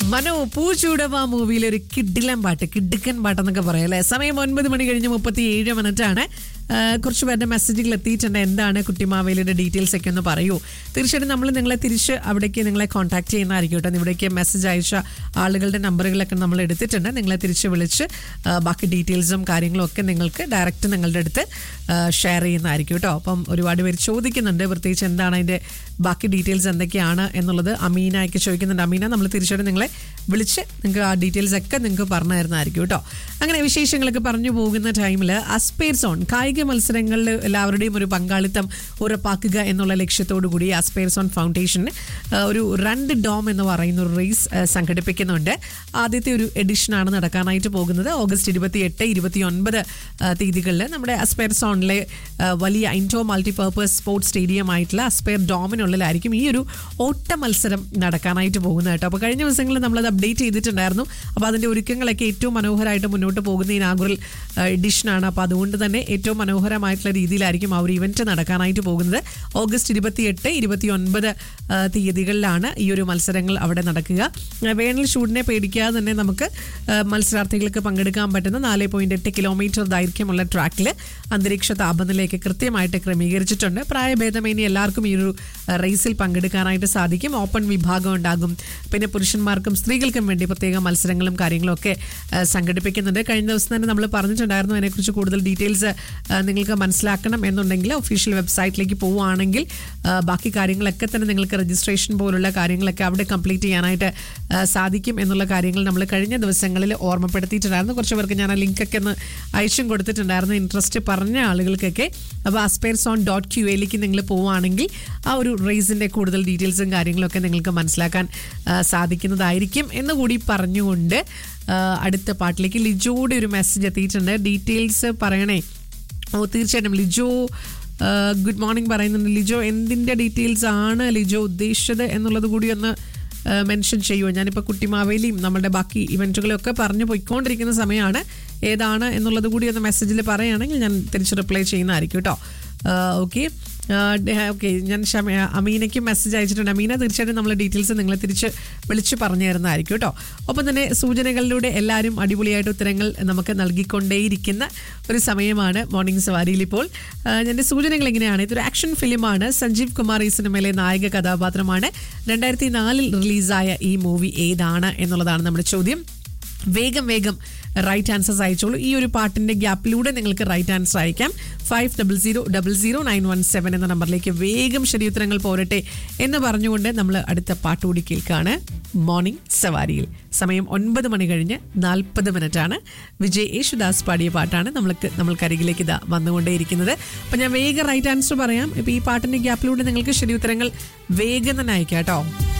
മനോ പൂച്ചൂടവ മൂവിയിലെ ഒരു കിഡിലൻ പാട്ട് കിഡുക്കൻ പാട്ടെന്നൊക്കെ പറയാം അല്ലേ സമയം ഒൻപത് മണി കഴിഞ്ഞ് മുപ്പത്തി ഏഴ് മിനിറ്റ് ആണ് ആ, കുറച്ച് പേരുടെ മെസ്സേജുകൾ എത്തിയിട്ടുണ്ട് എന്താണ് കുട്ടിമാവേലിയുടെ ഡീറ്റെയിൽസ് ഒക്കെ ഒന്ന് പറയൂ തീർച്ചയായിട്ടും നമ്മൾ നിങ്ങളെ തിരിച്ച് അവിടേക്ക് നിങ്ങളെ കോൺടാക്ട് ചെയ്യുന്നതായിരിക്കും കേട്ടോ ഇവിടേക്ക് മെസ്സേജ് അയച്ച ആളുകളുടെ നമ്പറുകളൊക്കെ നമ്മൾ എടുത്തിട്ടുണ്ട് നിങ്ങളെ തിരിച്ച് വിളിച്ച് ആ, ബാക്കി ഡീറ്റെയിൽസും കാര്യങ്ങളും ഒക്കെ നിങ്ങൾക്ക് ഡയറക്റ്റ് നിങ്ങളുടെ അടുത്ത് ഷെയർ ചെയ്യുന്നതായിരിക്കും കേട്ടോ അപ്പം ഒരുപാട് പേര് ചോദിക്കുന്നുണ്ട് പ്രത്യേകിച്ച് എന്താണ് അതിൻ്റെ ബാക്കി ഡീറ്റെയിൽസ് എന്തൊക്കെയാണ് എന്നുള്ളത് അമീനയൊക്കെ ചോദിക്കുന്നുണ്ട് അമീന നമ്മൾ തീർച്ചയായിട്ടും നിങ്ങളെ വിളിച്ച് നിങ്ങൾക്ക് ആ ഡീറ്റെയിൽസ് ഒക്കെ നിങ്ങൾക്ക് പറഞ്ഞു തരുന്നതായിരിക്കും കേട്ടോ അങ്ങനെ വിശേഷങ്ങളൊക്കെ പറഞ്ഞു പോകുന്ന ടൈമിൽ അസ്പേർ സോൺ കായിക മത്സരങ്ങളിൽ എല്ലാവരുടെയും ഒരു പങ്കാളിത്തം ഉറപ്പാക്കുക എന്നുള്ള ലക്ഷ്യത്തോടു കൂടി അസ്പേർ സോൺ ഫൗണ്ടേഷൻ ആ, ഒരു രണ്ട് ഡോം എന്ന് പറയുന്ന ഒരു റേസ് ആ, സംഘടിപ്പിക്കുന്നുണ്ട് ആദ്യത്തെ ഒരു എഡിഷനാണ് നടക്കാനായിട്ട് പോകുന്നത് ഓഗസ്റ്റ് ഇരുപത്തി എട്ട് ഇരുപത്തി ഒൻപത് തീയതികളിൽ നമ്മുടെ അസ്പെയർ സോണിലെ ആ, വലിയ ഇൻഡോ മൾട്ടിപർപ്പസ് സ്പോർട്സ് സ്റ്റേഡിയം ആയിട്ടുള്ള അസ്പെയർ ഡോമിനുള്ളിലായിരിക്കും ഈ ഒരു ഓട്ട മത്സരം നടക്കാനായിട്ട് പോകുന്നത് കേട്ടോ അപ്പോൾ കഴിഞ്ഞ ദിവസങ്ങളിൽ നമ്മളത് അപ്ഡേറ്റ് ചെയ്തിട്ടുണ്ടായിരുന്നു അപ്പോൾ അതിൻ്റെ ഒരുക്കങ്ങളൊക്കെ ഏറ്റവും മനോഹരമായിട്ട് മുന്നോട്ട് പോകുന്ന ഇനാഗുറൽ എഡിഷനാണ് അപ്പോൾ അതുകൊണ്ട് തന്നെ ഏറ്റവും മനോഹരമായിട്ടുള്ള രീതിയിലായിരിക്കും ആ ഒരു ഇവന്റ് നടക്കാനായിട്ട് പോകുന്നത് ഓഗസ്റ്റ് ഇരുപത്തി എട്ട് ഇരുപത്തി ഒൻപത് തീയതികളിലാണ് ഈ ഒരു മത്സരങ്ങൾ അവിടെ നടക്കുക ആ, വേനൽ ചൂടിനെ പേടിക്കാതെ തന്നെ നമുക്ക് ആ, മത്സരാർത്ഥികൾക്ക് പങ്കെടുക്കാൻ പറ്റുന്ന നാല് പോയിന്റ് എട്ട് കിലോമീറ്റർ ദൈർഘ്യമുള്ള ട്രാക്കിൽ അന്തരീക്ഷ താപനിലയൊക്കെ കൃത്യമായിട്ട് ക്രമീകരിച്ചിട്ടുണ്ട് പ്രായഭേദമേനി എല്ലാവർക്കും ഈ ഒരു ആ, റേസിൽ പങ്കെടുക്കാനായിട്ട് സാധിക്കും ഓപ്പൺ വിഭാഗം ഉണ്ടാകും പിന്നെ പുരുഷന്മാർക്കും സ്ത്രീകൾക്കും വേണ്ടി പ്രത്യേക മത്സരങ്ങളും കാര്യങ്ങളും ഒക്കെ ആ, സംഘടിപ്പിക്കുന്നുണ്ട് കഴിഞ്ഞ ദിവസം തന്നെ നമ്മൾ പറഞ്ഞിട്ടുണ്ടായിരുന്നു അതിനെക്കുറിച്ച് കൂടുതൽ ഡീറ്റെയിൽസ് നിങ്ങൾക്ക് മനസ്സിലാക്കണം എന്നുണ്ടെങ്കിൽ ഒഫീഷ്യൽ വെബ്സൈറ്റിലേക്ക് പോവുകയാണെങ്കിൽ ആ, ബാക്കി കാര്യങ്ങളൊക്കെ തന്നെ നിങ്ങൾക്ക് രജിസ്ട്രേഷൻ പോലുള്ള കാര്യങ്ങളൊക്കെ അവിടെ കംപ്ലീറ്റ് ചെയ്യാനായിട്ട് ആ, സാധിക്കും എന്നുള്ള കാര്യങ്ങൾ നമ്മൾ കഴിഞ്ഞ ദിവസങ്ങളിൽ ഓർമ്മപ്പെടുത്തിയിട്ടുണ്ടായിരുന്നു കുറച്ച് പേർക്ക് ഞാൻ ആ ലിങ്കൊക്കെ ഒന്ന് അയച്ചും കൊടുത്തിട്ടുണ്ടായിരുന്നു ഇൻട്രസ്റ്റ് പറഞ്ഞ ആളുകൾക്കൊക്കെ അപ്പോൾ അസ്പെയർസ് ഓൺ ഡോട്ട് ക്യു എയിലേക്ക് നിങ്ങൾ പോവുകയാണെങ്കിൽ ആ ഒരു റേസിൻ്റെ കൂടുതൽ ഡീറ്റെയിൽസും കാര്യങ്ങളൊക്കെ നിങ്ങൾക്ക് മനസ്സിലാക്കാൻ ആ, സാധിക്കുന്നതായിരിക്കും എന്ന് കൂടി പറഞ്ഞുകൊണ്ട് ആ, അടുത്ത പാട്ടിലേക്ക് ലിജോയുടെ ഒരു മെസ്സേജ് എത്തിയിട്ടുണ്ട് ഡീറ്റെയിൽസ് പറയണേ ഓ തീർച്ചയായിട്ടും ലിജോ ഗുഡ് മോർണിംഗ് പറയുന്നുണ്ട് ലിജോ എന്തിൻ്റെ ഡീറ്റെയിൽസ് ആണ് ലിജോ ഉദ്ദേശിച്ചത് എന്നുള്ളത് കൂടി ഒന്ന് മെൻഷൻ ചെയ്യുമോ ഞാനിപ്പോൾ കുട്ടിമാവേലിയും നമ്മുടെ ബാക്കി ഇവൻറ്റുകളൊക്കെ പറഞ്ഞു പോയിക്കൊണ്ടിരിക്കുന്ന സമയമാണ് ഏതാണ് എന്നുള്ളത് കൂടി ഒന്ന് മെസ്സേജിൽ പറയുകയാണെങ്കിൽ ഞാൻ തിരിച്ച് റിപ്ലൈ ചെയ്യുന്നതായിരിക്കും കേട്ടോ ഓക്കെ ഓക്കെ ഞാൻ ഷമ അമീനയ്ക്ക് മെസ്സേജ് അയച്ചിട്ടുണ്ട് അമീന തീർച്ചയായിട്ടും നമ്മൾ ഡീറ്റെയിൽസ് നിങ്ങളെ തിരിച്ച് വിളിച്ച് പറഞ്ഞു തരുന്നതായിരിക്കും കേട്ടോ ഒപ്പം തന്നെ സൂചനകളിലൂടെ എല്ലാവരും അടിപൊളിയായിട്ട് ഉത്തരങ്ങൾ നമുക്ക് നൽകിക്കൊണ്ടേയിരിക്കുന്ന ഒരു സമയമാണ് മോർണിംഗ് സവാരിയിൽ ഇപ്പോൾ ആ, എൻ്റെ സൂചനകൾ എങ്ങനെയാണ് ഇതൊരു ആക്ഷൻ ഫിലിമാണ് സഞ്ജീവ് കുമാർ ഈ സിനിമയിലെ നായക കഥാപാത്രമാണ് രണ്ടായിരത്തി നാലിൽ റിലീസായ ഈ മൂവി ഏതാണ് എന്നുള്ളതാണ് നമ്മുടെ ചോദ്യം വേഗം വേഗം റൈറ്റ് ആൻസേഴ്സ് അയച്ചോളൂ ഈ ഒരു പാട്ടിന്റെ ഗ്യാപ്പിലൂടെ നിങ്ങൾക്ക് റൈറ്റ് ആൻസർ അയക്കാം five double zero double zero nine one seven എന്ന നമ്പറിലേക്ക് വേഗം ശരിയുത്തരങ്ങൾ പോരട്ടെ എന്ന് പറഞ്ഞുകൊണ്ട് നമ്മൾ അടുത്ത പാട്ട് കൂടി കേൾക്കുകയാണ് മോർണിംഗ് സവാരിയിൽ സമയം ഒൻപത് മണി കഴിഞ്ഞ് നാൽപ്പത് മിനിറ്റ് ആണ് വിജയ് യേശുദാസ് പാടിയ പാട്ടാണ് നമ്മൾക്ക് നമ്മൾക്കരികിലേക്ക് ഇതാ വന്നുകൊണ്ടേയിരിക്കുന്നത് അപ്പം ഞാൻ വേഗം റൈറ്റ് ആൻസർ പറയാം ഇപ്പം ഈ പാട്ടിന്റെ ഗ്യാപ്പിലൂടെ നിങ്ങൾക്ക് ശരിയുത്തരങ്ങൾ വേഗം തന്നെ അയക്കാം കേട്ടോ